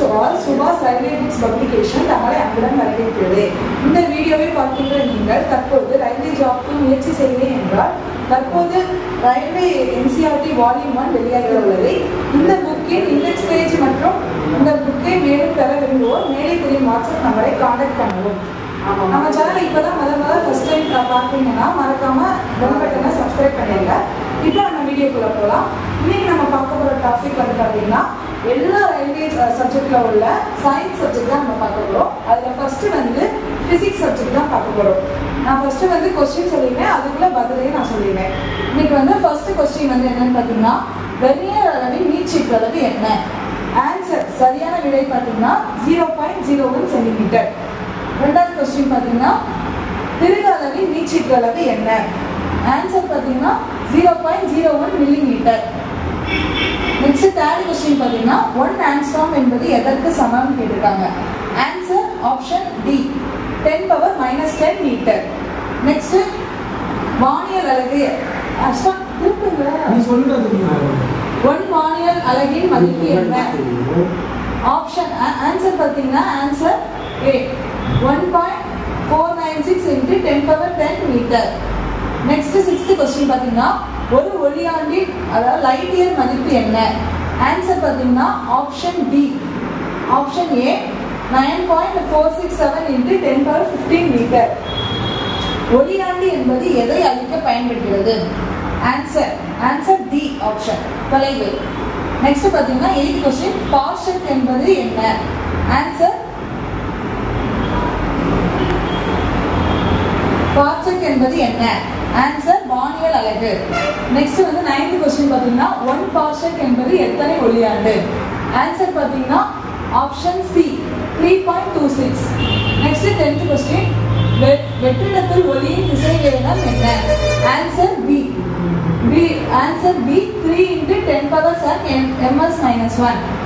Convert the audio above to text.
To all சுபாஷ் railway books publication தங்களை அன்புடன் வரவேற்கிறது இந்த வீடியோவை பார்க்கின்ற நீங்கள் தற்போது ரயில்வே ஜாப்க்கு முயற்சி செய்கிறேன் என்றால் தற்போது ரயில்வே என்சிஆர்டி வால்யூம் ஒன் வெளியாக உள்ளது இந்த புக்கின் இண்டெக்ஸ் பேஜ் மற்றும் இந்த புக்கை மேலும் பெற விரும்புவோர் மேலே தெரியும் வாட்ஸ்அப் நம்பரை காண்டாக்ட் பண்ணவும் நம்ம சேனலை இப்பதான் முதல் முதல் ஃபர்ஸ்ட் டைம் பார்க்குறீங்கன்னா மறக்காம பெல் பட்டனை சப்ஸ்கிரைப் பண்ணிடுங்க இப்போ நம்ம வீடியோக்குள்ள போகலாம் இன்னைக்கு நம்ம பார்க்க போகிற டாபிக் வந்து பார்த்தீங்கன்னா எல்லா ரயில்வே சப்ஜெக்ட்ல உள்ள சயின்ஸ் சப்ஜெக்ட் தான் நம்ம பார்க்க போகிறோம் அதில் ஃபர்ஸ்ட் வந்து ஃபிசிக்ஸ் சப்ஜெக்ட் தான் பார்க்க போகிறோம் நான் ஃபர்ஸ்ட் வந்து கொஸ்டின் சொல்லிடுவேன் அதுக்குள்ள பதிலையும் நான் சொல்லிடுவேன் இன்னைக்கு வந்து ஃபர்ஸ்ட் கொஸ்டின் வந்து என்னன்னு பார்த்தீங்கன்னா வெர்னியர் அளவின் மீட்சிப்பு அளவு என்ன ஆன்சர் சரியான விடை பார்த்தீங்கன்னா zero point zero one centimetre ரெண்டாவது கொஸ்டின் பார்த்தீங்கன்னா திருகு அளவின் நீச்சீட்டு அளவு என்ன ஆன்சர் பார்த்தீங்கன்னா zero point zero one millimetre next third question பார்த்தீங்கன்னா ஒன் ஆங்ஸ்ட்ராம் என்பது எதற்கு சமம் கேட்டிருக்காங்க answer option D ten power minus ten metre next வானியல் அலகு அஷ்டா திருப்புங்க நீ சொல்லிட்டு வந்துருக்கீங்க. ஒன் வானியல் அலகின் மதிப்பு என்ன ஆப்ஷன் ஆன்சர் பார்த்தீங்கன்னா answer A one point four nine six into ten power ten metre next sixth question பார்த்தீங்கன்னா ஒரு ஒளியாண்டின் அதாவது லைட் இயர் மதிப்பு என்ன ஆன்சர் பார்த்தீங்கன்னா option D option A nine point four six seven into ten power fifteen metre ஒளியாண்டி என்பது எதை அழிக்க பயன்படுகிறது ஆன்சர் ஆன்சர் டி ஆப்ஷன் தொலைவு நெக்ஸ்ட் பாத்தீங்கன்னா எயித் கொஸ்டின் பார்ஷெட் என்பது என்ன ஆன்சர் பார்ஷெட் என்பது என்ன ஆன்சர் வானியல் அலகு நெக்ஸ்ட் வந்து நைன்த் கொஸ்டின் பாத்தீங்கன்னா ஒன் பார்ஷெட் என்பது எத்தனை ஒளியாண்டு ஆன்சர் பாத்தீங்கன்னா option C three point two six next tenth question வெற்றிடத்தில் ஒளியின் திசை வேகம் என்ன answer B B answer B three into ten power seven m s minus one